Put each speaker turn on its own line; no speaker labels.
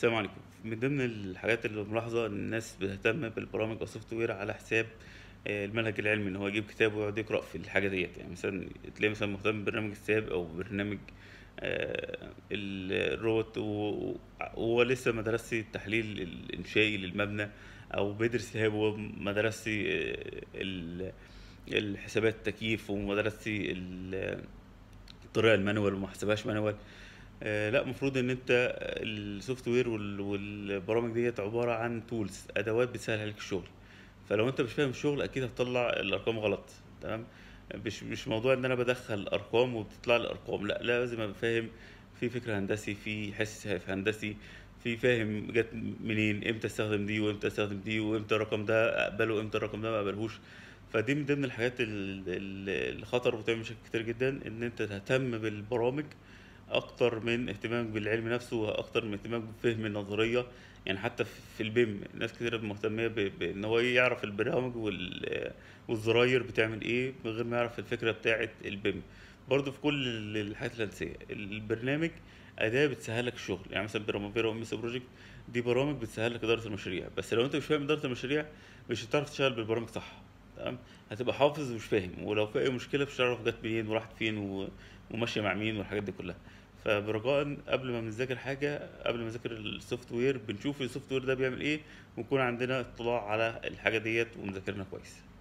السلام عليكم من ضمن الحاجات اللي ملاحظة ان الناس بتهتم بالبرامج او سوفت وير على حساب آه، المنهج العلمي ان هو يجيب كتاب ويقعد يقرأ في الحاجة ديت يعني مثلا تلاقيه مثلا مهتم ببرنامج الساب او برنامج آه، ال- الروت و- وهو لسه ما درسش التحليل الانشائي للمبنى او بيدرس هاب وهو ما درسش آه، ال- الحسابات التكييف وما درسش ال- الطريقة المانوال وما حسبهاش مانوال آه، لا المفروض ان انت السوفت وير وال- والبرامج ديت عباره عن تولز ادوات بتسهل عليك الشغل فلو انت مش فاهم الشغل اكيد هتطلع الارقام غلط تمام مش مش موضوع ان انا بدخل ارقام وبتطلع لي ارقام لا لازم ابقى فاهم في فكر هندسي في حس هندسي في فاهم جت منين امتى استخدم دي وامتى استخدم دي وامتى الرقم ده اقبله وامتى الرقم ده ما اقبلهوش فدي من ضمن الحاجات ال- ال- الخطر وبتعمل مشاكل كتير جدا ان انت تهتم بالبرامج اكتر من اهتمامك بالعلم نفسه واكتر من اهتمامك بفهم النظريه يعني حتى في في البيم ناس كتير مهتميه ب- بان هو يعرف البرامج وال- والزراير بتعمل ايه من غير ما يعرف الفكره بتاعه البيم برضه في كل ال- الحاجات الهندسيه البرنامج اداه بتسهلك الشغل يعني مثلا برامافيرا وميسا بروجكت دي برامج بتسهلك اداره المشاريع بس لو انت مش فاهم اداره المشاريع مش هتعرف تشتغل بالبرامج صح تمام هتبقى حافظ ومش فاهم ولو في اي مشكله مش هتعرف جت منين وراحت فين و... وماشيه مع مين والحاجات دي كلها فبرجاء قبل ما بنذاكر حاجه قبل ما نذاكر السوفت وير بنشوف السوفت وير ده بيعمل ايه ونكون عندنا اطلاع على الحاجه ديت ومذاكرنا كويس